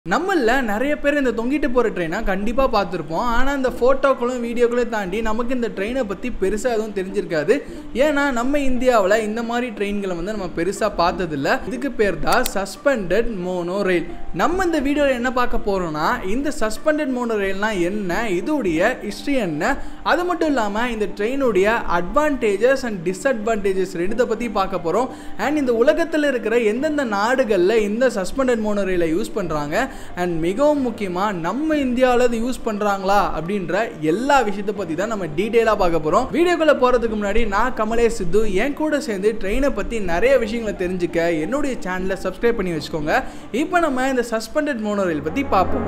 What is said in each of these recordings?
நம்மள நிறைய பேர் இந்த தொங்கிட்டு போகிற ட்ரெயினை கண்டிப்பாக பார்த்துருப்போம் ஆனால் இந்த ஃபோட்டோக்களும் வீடியோக்களையும் தாண்டி நமக்கு இந்த ட்ரெயினை பற்றி பெருசாக எதுவும் தெரிஞ்சிருக்காது ஏன்னா நம்ம இந்தியாவில் இந்த மாதிரி ட்ரெயின்களை வந்து நம்ம பெருசாக பார்த்ததில்ல இதுக்கு பேர் தான் சஸ்பெண்டட் மோனோ ரயில் நம்ம இந்த வீடியோவில் என்ன பார்க்க போகிறோம்னா இந்த சஸ்பெண்டட் மோனோ ரயில்னால் என்ன இதோடைய ஹிஸ்ட்ரி என்ன அது மட்டும் இல்லாமல் இந்த ட்ரெயினுடைய அட்வான்டேஜஸ் அண்ட் டிஸ்அட்வான்டேஜஸ் ரெண்டுத்தை பற்றி பார்க்க போகிறோம் அண்ட் இந்த உலகத்தில் இருக்கிற எந்தெந்த நாடுகளில் இந்த சஸ்பெண்டட் மோனோ ரயிலை யூஸ் பண்ணுறாங்க அண்ட் மிகவும் முக்கியமாக நம்ம இந்தியாவில் இது யூஸ் பண்ணுறாங்களா அப்படின்ற எல்லா விஷயத்தை பற்றி தான் நம்ம டீட்டெயிலாக பார்க்க போகிறோம் வீடியோக்குள்ளே போகிறதுக்கு முன்னாடி நான் கமலே சித்து என் கூட சேர்ந்து ட்ரெயினை பற்றி நிறைய விஷயங்களை தெரிஞ்சுக்க என்னுடைய சேனலை சப்ஸ்கிரைப் பண்ணி வச்சுக்கோங்க இப்போ நம்ம இந்த சஸ்பெண்டட் மோனோ ரயில் பற்றி பார்ப்போம்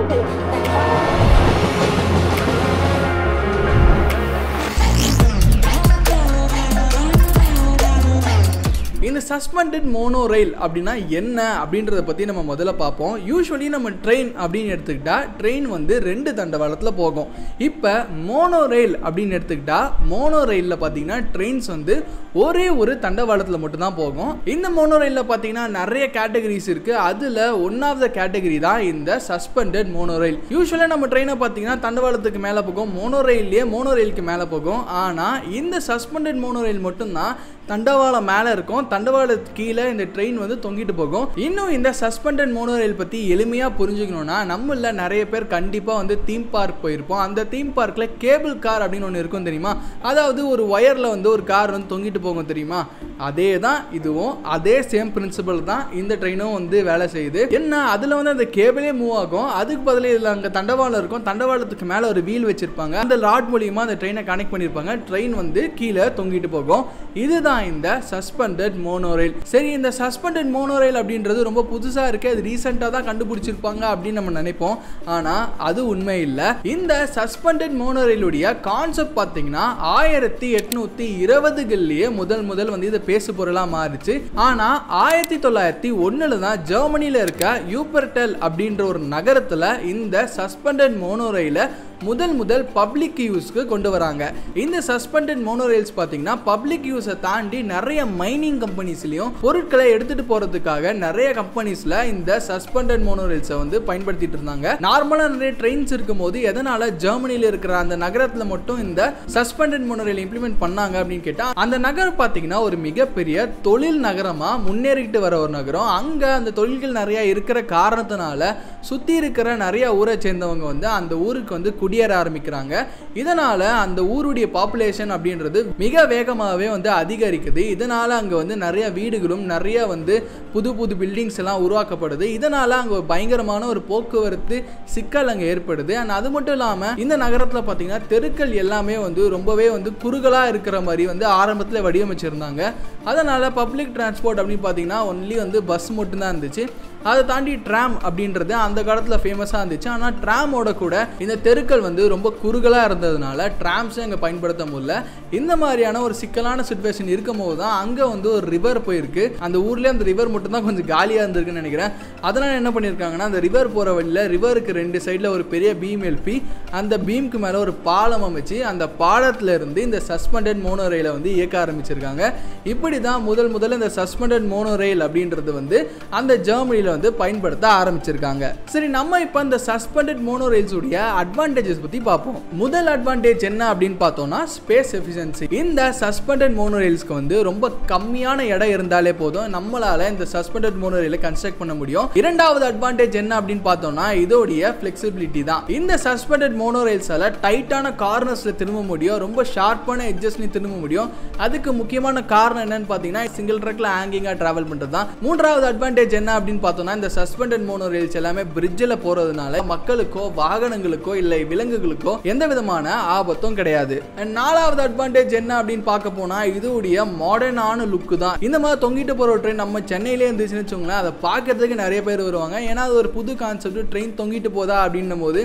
இந்த சஸ்பெண்டட் மோனோ ரயில் அப்படின்னா என்ன அப்படின்றத பற்றி நம்ம முதல்ல பார்ப்போம் யூஸ்வலி நம்ம ட்ரெயின் அப்படின்னு எடுத்துக்கிட்டா ட்ரெயின் வந்து ரெண்டு தண்டவாளத்தில் போகும் இப்போ மோனோ ரயில் அப்படின்னு எடுத்துக்கிட்டா மோனோ ரயிலில் பார்த்தீங்கன்னா ட்ரெயின்ஸ் வந்து ஒரே ஒரு தண்டவாளத்தில் மட்டும்தான் போகும் இந்த மோனோ ரயிலில் பார்த்தீங்கன்னா நிறைய கேட்டகரிஸ் இருக்குது அதில் ஒன் ஆஃப் த கேட்டகரி தான் இந்த சஸ்பெண்டட் மோனோ ரயில் யூஸ்வலாக நம்ம ட்ரெயினை பார்த்தீங்கன்னா தண்டவாளத்துக்கு மேலே போகும் மோனோ ரயிலே மோனோ ரயிலுக்கு மேலே போகும் ஆனால் இந்த சஸ்பெண்டட் மோனோ ரயில் மட்டும்தான் தண்டவாளம் மேலே இருக்கும் தண்டவாளத்துக்கு கீழே இந்த ட்ரெயின் வந்து தொங்கிட்டு போகும் இன்னும் இந்த சஸ்பெண்டட் மோனோ ரயில் பற்றி எளிமையாக புரிஞ்சுக்கணும்னா நம்மள நிறைய பேர் கண்டிப்பாக வந்து தீம் பார்க் போயிருப்போம் அந்த தீம் பார்க்கில் கேபிள் கார் அப்படின்னு ஒன்று இருக்கும் தெரியுமா அதாவது ஒரு ஒயரில் வந்து ஒரு கார் வந்து தொங்கிட்டு போகும் தெரியுமா அதே தான் இதுவும் அதே சேம் பிரின்சிபல் தான் இந்த ட்ரெயினும் வந்து வேலை செய்யுது என்ன அதில் வந்து அந்த கேபிளே மூவ் ஆகும் அதுக்கு பதில் இதில் அங்கே தண்டவாளம் இருக்கும் தண்டவாளத்துக்கு மேலே ஒரு வீல் வச்சிருப்பாங்க அந்த ராட் மூலியமாக அந்த ட்ரெயினை கனெக்ட் பண்ணியிருப்பாங்க ட்ரெயின் வந்து கீழே தொங்கிட்டு போகும் இதுதான் இந்த சஸ்பெண்டட் மோனோ ரயில் சரி இந்த சஸ்பெண்டட் மோனோ ரயில் அப்படின்றது ரொம்ப புதுசாக இருக்குது அது ரீசெண்டாக தான் கண்டுபிடிச்சிருப்பாங்க அப்படின்னு நம்ம நினைப்போம் ஆனால் அது உண்மை இல்லை இந்த சஸ்பெண்டட் மோனோ ரயிலுடைய கான்செப்ட் பார்த்தீங்கன்னா ஆயிரத்தி எட்நூத்தி இருபதுகள்லேயே முதல் முதல் வந்து இது பேசு பொருளாக மாறிச்சு ஆனால் ஆயிரத்தி தொள்ளாயிரத்தி ஒன்றில் தான் ஜெர்மனியில் இருக்க யூப்பர்டெல் அப்படின்ற ஒரு நகரத்தில் இந்த சஸ்பெண்டட் மோனோ ரயிலை முதல் முதல் பப்ளிக் யூஸ்க்கு கொண்டு வராங்க இந்த சஸ்பெண்டட் மோனோ ரயில்ஸ் பார்த்தீங்கன்னா பப்ளிக் யூஸை தாண்டி நிறைய மைனிங் கம்பெனிஸ்லையும் பொருட்களை எடுத்துட்டு போறதுக்காக நிறைய கம்பெனிஸ்ல இந்த சஸ்பெண்டட் மோனோ ரயில்ஸை வந்து பயன்படுத்திட்டு இருந்தாங்க நார்மலாக நிறைய ட்ரெயின்ஸ் இருக்கும்போது எதனால ஜெர்மனியில் இருக்கிற அந்த நகரத்தில் மட்டும் இந்த சஸ்பெண்டட் மோனோ ரயில் இம்ப்ளிமெண்ட் பண்ணாங்க அப்படின்னு கேட்டால் அந்த நகரம் பார்த்தீங்கன்னா ஒரு மிகப்பெரிய தொழில் நகரமா முன்னேறிட்டு வர ஒரு நகரம் அங்க அந்த தொழில்கள் நிறைய இருக்கிற காரணத்தினால சுத்தி இருக்கிற நிறைய ஊரை சேர்ந்தவங்க வந்து அந்த ஊருக்கு வந்து குடியேற ஆரம்பிக்கிறாங்க இதனால அந்த ஊருடைய பாப்புலேஷன் அப்படின்றது மிக வேகமாகவே வந்து அதிகரிக்குது இதனால அங்க வந்து நிறைய வீடுகளும் நிறைய வந்து புது புது பில்டிங்ஸ் எல்லாம் உருவாக்கப்படுது இதனால அங்க பயங்கரமான ஒரு போக்குவரத்து சிக்கல் அங்க ஏற்படுது அண்ட் அது மட்டும் இல்லாம இந்த நகரத்துல பாத்தீங்கன்னா தெருக்கள் எல்லாமே வந்து ரொம்பவே வந்து குறுகலா இருக்கிற மாதிரி வந்து ஆரம்பத்துல வடிவமைச்சிருந்தாங்க அதனால பப்ளிக் டிரான்ஸ்போர்ட் அப்படின்னு பாத்தீங்கன்னா ஒன்லி வந்து பஸ் மட்டும்தான் இருந்துச்சு அதை தாண்டி ட்ராம் அப்படின்றது அந்த காலத்தில் ஃபேமஸாக இருந்துச்சு ஆனால் ட்ராமோட கூட இந்த தெருக்கள் வந்து ரொம்ப குறுகலாக இருந்ததுனால ட்ராம்ஸும் இங்கே பயன்படுத்த முடியல இந்த மாதிரியான ஒரு சிக்கலான சுச்சுவேஷன் இருக்கும் போது தான் அங்கே வந்து ஒரு ரிவர் போயிருக்கு அந்த ஊர்லேயே அந்த ரிவர் மட்டும் தான் கொஞ்சம் காலியாக இருந்திருக்குன்னு நினைக்கிறேன் அதனால் என்ன பண்ணியிருக்காங்கன்னா அந்த ரிவர் போகிற வழியில் ரிவருக்கு ரெண்டு சைடில் ஒரு பெரிய பீம் எழுப்பி அந்த பீமுக்கு மேலே ஒரு பாலம் அமைச்சு அந்த பாலத்தில் இருந்து இந்த சஸ்பெண்டட் மோனோ ரயிலை வந்து இயக்க ஆரம்பிச்சிருக்காங்க இப்படி தான் முதல் முதல்ல இந்த சஸ்பெண்டட் மோனோ ரயில் அப்படின்றது வந்து அந்த ஜெர்மனியில் வந்து பயன்படுத்த ஆரம்பிச்சிருக்காங்க சரி நம்ம இப்போ இந்த சஸ்பெண்டட் மோனோ ரயில்ஸ் உடைய அட்வான்டேஜஸ் பற்றி பார்ப்போம் முதல் அட்வான்டேஜ் என்ன அப்படின்னு பார்த்தோம்னா ஸ்பேஸ் எஃபிஷியன்சி இந்த சஸ்பெண்டட் மோனோ ரயில்ஸ்க்கு வந்து ரொம்ப கம்மியான இடம் இருந்தாலே போதும் நம்மளால இந்த சஸ்பெண்டட் மோனோ ரயிலை கன்ஸ்ட்ரக்ட் பண்ண முடியும் இரண்டாவது அட்வான்டேஜ் என்ன அப்படின்னு பார்த்தோம்னா இதோடைய ஃபிளெக்சிபிலிட்டி தான் இந்த சஸ்பெண்டட் மோனோ ரயில்ஸால டைட்டான கார்னர்ஸ்ல திரும்ப முடியும் ரொம்ப ஷார்ப்பான எட்ஜஸ்லையும் திரும்ப முடியும் அதுக்கு முக்கியமான காரணம் என்னன்னு பார்த்தீங்கன்னா சிங்கிள் ட்ரக்ல ஹேங்கிங்காக டிராவல் பண்ணுறது தான் மூன்றாவது அட்வான்டேஜ் என்ன அப்படின்னு பார்த்தோம்னா இந்த சஸ்பெண்டட் மோனோ ரயில்ஸ் எல்லாமே பிரிட்ஜில் போகிறதுனால மக்களுக்கோ வாகனங்களுக்கோ இல்லை விலங்குகளுக்கோ எந்த விதமான ஆபத்தும் கிடையாது And நாலாவது அட்வான்டேஜ் என்ன அப்படின்னு பார்க்க போனால் இதோடைய மாடர்னான லுக்கு தான் இந்த மாதிரி தொங்கிட்டு போகிற ட்ரெயின் நம்ம சென்னையிலே இருந்துச்சுன்னு வச்சுக்கோங்களேன் அதை பார்க்கறதுக்கு நிறைய பேர் வருவாங்க ஏன்னா அது ஒரு புது கான்செப்ட் ட்ரெயின் தொங்கிட்டு போதா அப்படின்னும் போது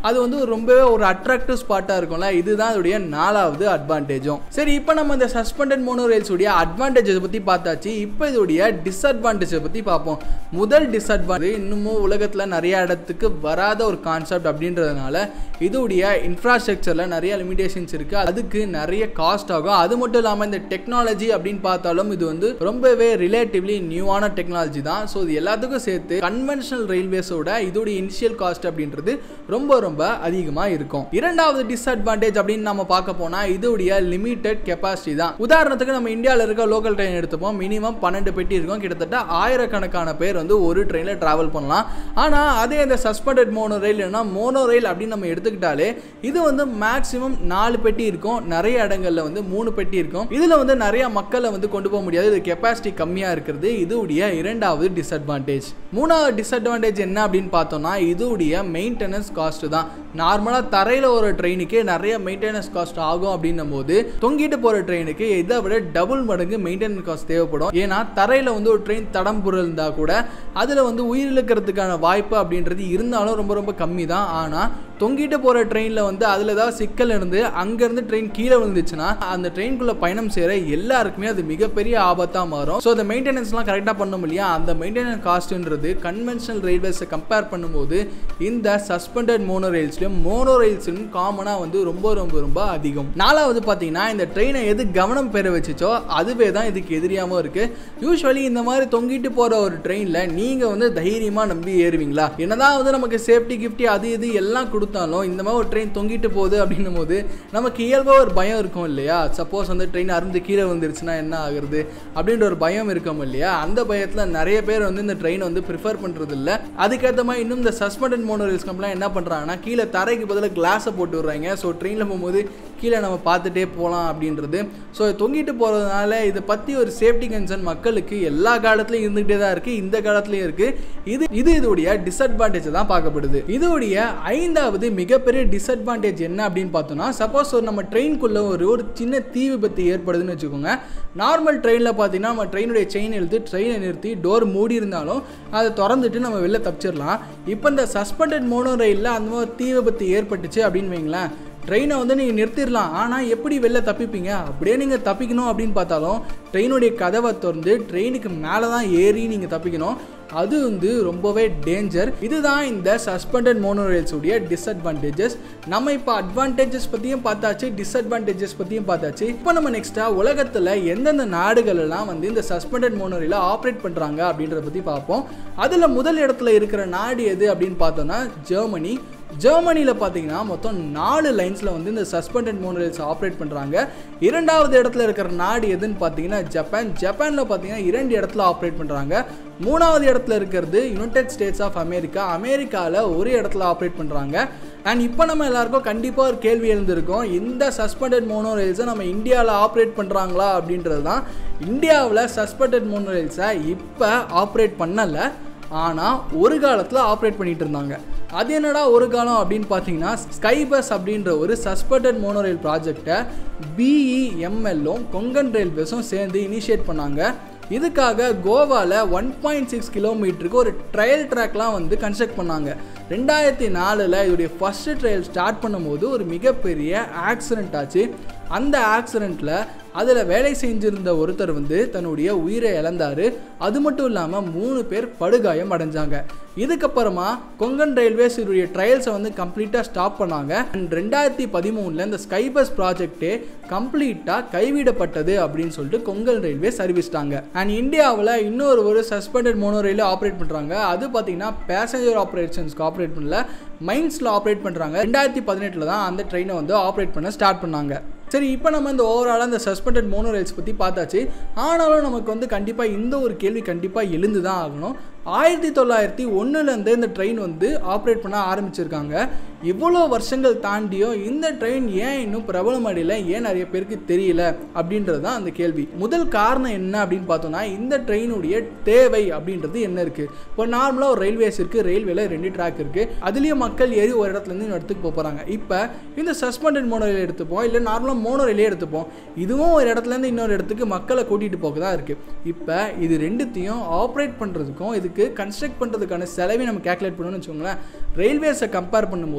அது வந்து ஒரு ரொம்பவே ஒரு அட்ராக்டிவ் ஸ்பாட்டாக இருக்கும்ல இதுதான் அதோடைய நாலாவது அட்வான்டேஜும் சரி இப்போ நம்ம இந்த சஸ்பெண்டட் மோனோ ரயில்ஸ் உடைய அட்வான்டேஜை பற்றி பார்த்தாச்சு இப்போ இதோடைய டிஸ்அட்வான்டேஜை பற்றி பார்ப்போம் முதல் டிஸ்அட்வான்டேஜ் இன்னமும் உலகத்தில் நிறைய இடத்துக்கு வராத ஒரு கான்செப்ட் அப்படின்றதுனால இதோடைய இன்ஃப்ராஸ்ட்ரக்சரில் நிறைய லிமிடேஷன்ஸ் இருக்குது அதுக்கு நிறைய காஸ்ட் ஆகும் அது மட்டும் இல்லாமல் இந்த டெக்னாலஜி அப்படின்னு பார்த்தாலும் இது வந்து ரொம்பவே ரிலேட்டிவ்லி நியூவான டெக்னாலஜி தான் ஸோ இது எல்லாத்துக்கும் சேர்த்து கன்வென்ஷனல் ரயில்வேஸோட இதோடைய இனிஷியல் காஸ்ட் அப்படின்றது ரொம்ப ரொம்ப அதிகமாக இருக்கும் இரண்டாவது டிஸ்அட்வான்டேஜ் அப்படின்னு நம்ம பார்க்க போனால் இதோடைய லிமிடெட் கெப்பாசிட்டி தான் உதாரணத்துக்கு நம்ம இந்தியாவில் இருக்க லோக்கல் ட்ரெயின் எடுத்துப்போம் மினிமம் பன்னெண்டு பெட்டி இருக்கும் கிட்டத்தட்ட ஆயிரக்கணக்கான பேர் வந்து ஒரு ட்ரெயினில் ட்ராவல் பண்ணலாம் ஆனால் அதே இந்த சஸ்பெண்டட் மோனோ ரயில் இல்லைன்னா மோனோ ரயில் அப்படின்னு நம்ம எடுத்துக்கிட்டாலே இது வந்து மேக்ஸிமம் நாலு பெட்டி இருக்கும் நிறைய இடங்கள்ல வந்து மூணு பெட்டி இருக்கும் இதில் வந்து நிறைய மக்களை வந்து கொண்டு போக முடியாது இது கெப்பாசிட்டி கம்மியாக இருக்கிறது இதுவுடைய இரண்டாவது டிஸ்அட்வான்டேஜ் மூணாவது டிஸ்அட்வான்டேஜ் என்ன அப்படின்னு பார்த்தோம்னா இதுவுடைய மெயின்டெனன்ஸ் காஸ்ட் தான் நார்மலாக தரையில் ஒரு ட்ரெயினுக்கு நிறைய மெயின்டெனன்ஸ் காஸ்ட் ஆகும் அப்படின்னும் போது தொங்கிட்டு போகிற ட்ரெயினுக்கு இதை விட டபுள் மடங்கு மெயின்டெனன்ஸ் காஸ்ட் தேவைப்படும் ஏன்னா தரையில் வந்து ஒரு ட்ரெயின் தடம் புரள்ந்தா கூட அதில் வந்து உயிரிழக்கிறதுக்கான வாய்ப்பு அப்படின்றது இருந்தாலும் ரொம்ப ரொம்ப கம்மி தான் ஆனால் தொங்கிட்டு போகிற ட்ரெயினில் வந்து அதில் ஏதாவது சிக்கல் இருந்து அங்கேருந்து ட்ரெயின் கீழே விழுந்துச்சுன்னா அந்த ட்ரெயின்குள்ளே பயணம் செய்கிற எல்லாருக்குமே அது மிகப்பெரிய ஆபத்தாக மாறும் ஸோ அந்த மெயின்டெனன்ஸ்லாம் கரெக்டாக பண்ணணும் இல்லையா அந்த மெயின்டெனன்ஸ் காஸ்ட்ன்றது கன்வென்ஷனல் ரயில்வேஸை கம்பேர் பண்ணும்போது இந்த சஸ்பெண்டட் மோனோ ரயில்ஸ்லையும் மோனோ ரயில்ஸ்லையும் காமனாக வந்து ரொம்ப ரொம்ப ரொம்ப அதிகம் நாலாவது பார்த்தீங்கன்னா இந்த ட்ரெயினை எது கவனம் பெற வச்சுச்சோ அதுவே தான் இதுக்கு எதிரியாகவும் இருக்குது யூஸ்வலி இந்த மாதிரி தொங்கிட்டு போகிற ஒரு ட்ரெயினில் நீங்கள் வந்து தைரியமாக நம்பி ஏறுவீங்களா என்னதான் வந்து நமக்கு சேஃப்டி கிஃப்டி அது இது எல்லாம் கொடுத்தாலும் இந்த மாதிரி ஒரு ட்ரெயின் தொங்கிட்டு போகுது அப்படின்னும் போது நமக்கு இயல்பாக ஒரு பயம் இருக்கும் இல்லையா சப்போஸ் வந்து ட்ரெயின் அருந்து கீழே வந்துருச்சுன்னா என்ன ஆகுறது அப்படின்ற ஒரு பயம் இருக்கும் இல்லையா அந்த பயத்தில் நிறைய பேர் வந்து இந்த ட்ரெயினை வந்து ப்ரிஃபர் பண்ணுறது இல்லை அதுக்கேற்ற மாதிரி இன்னும் இந்த சஸ்பெண்டட் மோனோரல்ஸ் கம்பெனிலாம் என்ன பண்ணுறாங்கன்னா கீழே தரைக்கு பதிலாக கிளாஸை போட்டு விட்றாங்க ஸோ ட்ரெயினில் போகும்போது கீழே நம்ம பார்த்துட்டே போகலாம் அப்படின்றது ஸோ தொங்கிட்டு போகிறதுனால இதை பற்றி ஒரு சேஃப்டி கன்சர்ன் மக்களுக்கு எல்லா காலத்துலையும் இருந்துகிட்டே தான் இருக்குது இந்த காலத்துலையும் இருக்குது இது இது இதோடைய டிஸ்அட்வான்டேஜ் தான் பார்க்கப்படுது இதோடைய ஐந்தாவது மிகப்பெரிய டிஸ்அட்வான்டேஜ் என்ன அப்படின்னு பார்த்தோம்னா சப்போஸ் ஒரு நம்ம ட்ரெயின்குள்ளே ஒரு ஒரு சின்ன தீ விபத்து ஏற்படுதுன்னு வச்சுக்கோங்க நார்மல் ட்ரெயினில் பார்த்தீங்கன்னா நம்ம ட்ரெயினுடைய செயின் இழுத்து ட்ரெயினை நிறுத்தி டோர் மூடி இருந்தாலும் அதை திறந்துட்டு நம்ம வெளில தப்பிச்சிடலாம் இப்போ இந்த சஸ்பெண்டட் மோனோ ரயிலில் அந்த மாதிரி தீ விபத்து ஏற்பட்டுச்சு அப்படின்னு வைங்களேன் ட்ரெயினை வந்து நீங்கள் நிறுத்திடலாம் ஆனால் எப்படி வெளில தப்பிப்பீங்க அப்படியே நீங்கள் தப்பிக்கணும் அப்படின்னு பார்த்தாலும் ட்ரெயினுடைய கதவை திறந்து ட்ரெயினுக்கு மேலே தான் ஏறி நீங்கள் தப்பிக்கணும் அது வந்து ரொம்பவே டேஞ்சர் இதுதான் இந்த சஸ்பெண்டட் மோனோரயில்ஸ் உடைய டிஸ்அட்வான்டேஜஸ் நம்ம இப்போ அட்வான்டேஜஸ் பற்றியும் பார்த்தாச்சு டிஸ்அட்வான்டேஜஸ் பற்றியும் பார்த்தாச்சு இப்போ நம்ம நெக்ஸ்ட்டாக உலகத்தில் எந்தெந்த நாடுகள் எல்லாம் வந்து இந்த சஸ்பெண்டட் மோனோரயில ஆப்ரேட் பண்ணுறாங்க அப்படின்றத பற்றி பார்ப்போம் அதில் முதல் இடத்துல இருக்கிற நாடு எது அப்படின்னு பார்த்தோம்னா ஜெர்மனி ஜெர்மனியில் பார்த்தீங்கன்னா மொத்தம் நாலு லைன்ஸில் வந்து இந்த சஸ்பெண்டட் மோனோரயில்ஸ் ஆப்ரேட் பண்ணுறாங்க இரண்டாவது இடத்துல இருக்கிற நாடு எதுன்னு பார்த்தீங்கன்னா ஜப்பான் ஜப்பானில் பார்த்தீங்கன்னா இரண்டு இடத்துல ஆப்ரேட் பண்ணுறாங்க மூணாவது இடத்துல இருக்கிறது யுனைடெட் ஸ்டேட்ஸ் ஆஃப் அமெரிக்கா அமெரிக்காவில் ஒரு இடத்துல ஆப்ரேட் பண்ணுறாங்க அண்ட் இப்போ நம்ம எல்லாருக்கும் கண்டிப்பாக ஒரு கேள்வி எழுந்திருக்கோம் இந்த சஸ்பெண்டட் மோனோ ரயில்ஸை நம்ம இந்தியாவில் ஆப்ரேட் பண்ணுறாங்களா அப்படின்றது தான் இந்தியாவில் சஸ்பெண்டட் மோனோ ரயில்ஸை இப்போ ஆப்ரேட் பண்ணலை ஆனால் ஒரு காலத்தில் ஆப்ரேட் பண்ணிட்டு இருந்தாங்க அது என்னடா ஒரு காலம் அப்படின்னு பார்த்தீங்கன்னா ஸ்கைபஸ் அப்படின்ற ஒரு சஸ்பெண்டட் மோனோரயில் ப்ராஜெக்டை பிஇஎம்எல்லும் கொங்கன் ரயில்வேஸும் சேர்ந்து இனிஷியேட் பண்ணாங்க இதுக்காக கோவாவில் ஒன் பாயிண்ட் சிக்ஸ் கிலோமீட்டருக்கு ஒரு ட்ரையல் ட்ராக்லாம் வந்து கன்ஸ்ட்ரக்ட் பண்ணாங்க ரெண்டாயிரத்தி நாலில் இதோடைய ஃபஸ்ட்டு ட்ரையல் ஸ்டார்ட் பண்ணும்போது ஒரு மிகப்பெரிய ஆக்சிடென்ட் ஆச்சு அந்த ஆக்சிடெண்ட்டில் அதில் வேலை செஞ்சிருந்த ஒருத்தர் வந்து தன்னுடைய உயிரை இழந்தார் அது மட்டும் இல்லாமல் மூணு பேர் படுகாயம் அடைஞ்சாங்க இதுக்கப்புறமா கொங்கன் ரயில்வேஸ் இதோடைய ட்ரையல்ஸை வந்து கம்ப்ளீட்டாக ஸ்டாப் பண்ணாங்க அண்ட் ரெண்டாயிரத்தி பதிமூணில் இந்த ஸ்கைபஸ் ப்ராஜெக்டே கம்ப்ளீட்டாக கைவிடப்பட்டது அப்படின்னு சொல்லிட்டு கொங்கன் ரயில்வேஸ் அறிவிச்சிட்டாங்க அண்ட் இந்தியாவில் இன்னொரு ஒரு சஸ்பெண்டட் மோனோ ரயில் ஆப்ரேட் பண்ணுறாங்க அது பார்த்தீங்கன்னா பேசஞ்சர் ஆப்ரேஷன்ஸ்க்கு ஆப்ரேட் பண்ணல மைன்ஸில் ஆப்ரேட் பண்ணுறாங்க ரெண்டாயிரத்தி பதினெட்டில் தான் அந்த ட்ரெயினை வந்து ஆப்ரேட் பண்ண ஸ்டார்ட் பண்ணாங்க சரி இப்போ நம்ம இந்த ஓவராலாக இந்த சஸ்பெண்டட் மோனோ ரயில்ஸ் பற்றி பார்த்தாச்சு ஆனாலும் நமக்கு வந்து கண்டிப்பாக இந்த ஒரு கேள்வி கண்டிப்பாக எழுந்து தான் ஆகணும் ஆயிரத்தி தொள்ளாயிரத்தி ஒன்றுலேருந்து இந்த ட்ரெயின் வந்து ஆப்ரேட் பண்ண ஆரம்பிச்சிருக்காங்க இவ்வளோ வருஷங்கள் தாண்டியும் இந்த ட்ரெயின் ஏன் இன்னும் பிரபலம் அடையல ஏன் நிறைய பேருக்கு தெரியல அப்படின்றது தான் அந்த கேள்வி முதல் காரணம் என்ன அப்படின்னு பார்த்தோம்னா இந்த ட்ரெயினுடைய தேவை அப்படின்றது என்ன இருக்குது இப்போ நார்மலாக ஒரு ரயில்வேஸ் இருக்குது ரயில்வேல ரெண்டு ட்ராக் இருக்குது அதுலேயும் மக்கள் ஏறி ஒரு இடத்துலேருந்து இன்னொரு இடத்துக்கு போக போகிறாங்க இப்போ இந்த சஸ்பெண்டட் மோனோ ரயில் எடுத்துப்போம் இல்லை நார்மலாக மோனோ ரயிலே எடுத்துப்போம் இதுவும் ஒரு இடத்துலேருந்து இன்னொரு இடத்துக்கு மக்களை கூட்டிகிட்டு போக தான் இருக்குது இப்போ இது ரெண்டுத்தையும் ஆப்ரேட் பண்ணுறதுக்கும் இதுக்கு கன்ஸ்ட்ரக்ட் பண்ணுறதுக்கான செலவை நம்ம கேல்குலேட் பண்ணணும்னு வச்சுக்கோங்களேன் ரயில்வேஸை கம்பேர் பண்ணும்போது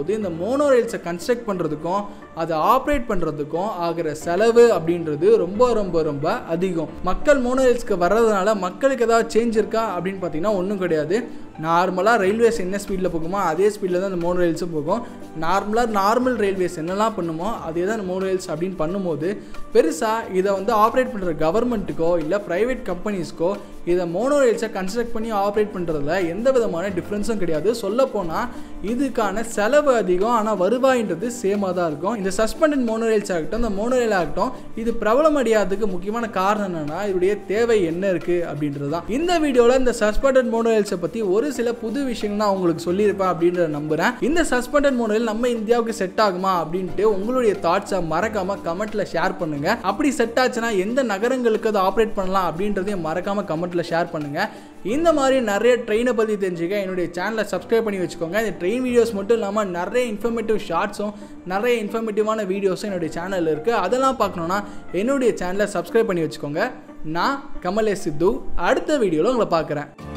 பார்க்கும்போது இந்த மோனோ ரயில்ஸை கன்ஸ்ட்ரக்ட் பண்ணுறதுக்கும் அதை ஆப்ரேட் பண்ணுறதுக்கும் ஆகிற செலவு அப்படின்றது ரொம்ப ரொம்ப ரொம்ப அதிகம் மக்கள் மோனோ ரயில்ஸ்க்கு வர்றதுனால மக்களுக்கு ஏதாவது சேஞ்ச் இருக்கா அப்படின்னு பார்த்தீங்கன்னா ஒன்றும் கிடையாது நார்மலாக ரயில்வேஸ் என்ன ஸ்பீடில் போகுமோ அதே ஸ்பீடில் தான் அந்த மோனோ ரயில்ஸும் போகும் நார்மலாக நார்மல் ரயில்வேஸ் என்னெல்லாம் பண்ணுமோ அதே தான் மோனோ ரயில்ஸ் அப்படின்னு பண்ணும்போது பெருசாக இதை வந்து ஆப்ரேட் பண்ணுற கவர்மெண்ட்டுக்கோ இல்லை ப்ரைவேட் கம்பெனிஸ்க்கோ இதை மோனோ ரயில்ஸை கன்ஸ்ட்ரக்ட் பண்ணி ஆப்ரேட் பண்ணுறதுல எந்த விதமான டிஃப்ரென்ஸும் கிடையாது சொல்லப்போனால் இதுக்கான செலவு அதிகம் ஆனால் வருவாயின்றது சேமாக தான் இருக்கும் இந்த சஸ்பெண்டட் மோனோ ரயில்ஸ் ஆகட்டும் இந்த மோனோ ரயில் ஆகட்டும் இது பிரபலம் அடையாததுக்கு முக்கியமான காரணம் என்னன்னா இதோடைய தேவை என்ன இருக்குது அப்படின்றது தான் இந்த வீடியோவில் இந்த சஸ்பெண்டட் மோனோ ரயில்ஸை பற்றி ஒரு சில புது விஷயங்கள் நான் உங்களுக்கு சொல்லியிருப்பேன் அப்படின்றத நம்புகிறேன் இந்த சஸ்பெண்டட் மோனோ ரயில் நம்ம இந்தியாவுக்கு செட் ஆகுமா அப்படின்ட்டு உங்களுடைய தாட்ஸை மறக்காமல் கமெண்ட்டில் ஷேர் பண்ணுங்கள் அப்படி செட் ஆச்சுன்னா எந்த நகரங்களுக்கு அதை ஆப்ரேட் பண்ணலாம் அப்படின்றதையும் மறக்காமல் கமெண்ட்டில் ஷேர் பண்ணுங்கள் இந்த மாதிரி நிறைய ட்ரெயினை பற்றி தெரிஞ்சுக்க என்னுடைய சேனலை சப்ஸ்கிரைப் பண்ணி வச்சுக்கோங்க இந்த ட்ரெயின் வீடியோஸ் மட்டும் இல்லாமல் நிறைய இன்ஃபர்மேட்டிவ் ஷார்ட்ஸும் நிறைய இன்ஃபர்மேட்டிவான வீடியோஸும் என்னுடைய சேனலில் இருக்குது அதெல்லாம் பார்க்கணுன்னா என்னுடைய சேனலை சப்ஸ்கிரைப் பண்ணி வச்சுக்கோங்க நான் கமலேஷ் சித்து அடுத்த வீடியோவில் உங்களை பார்க்குறேன்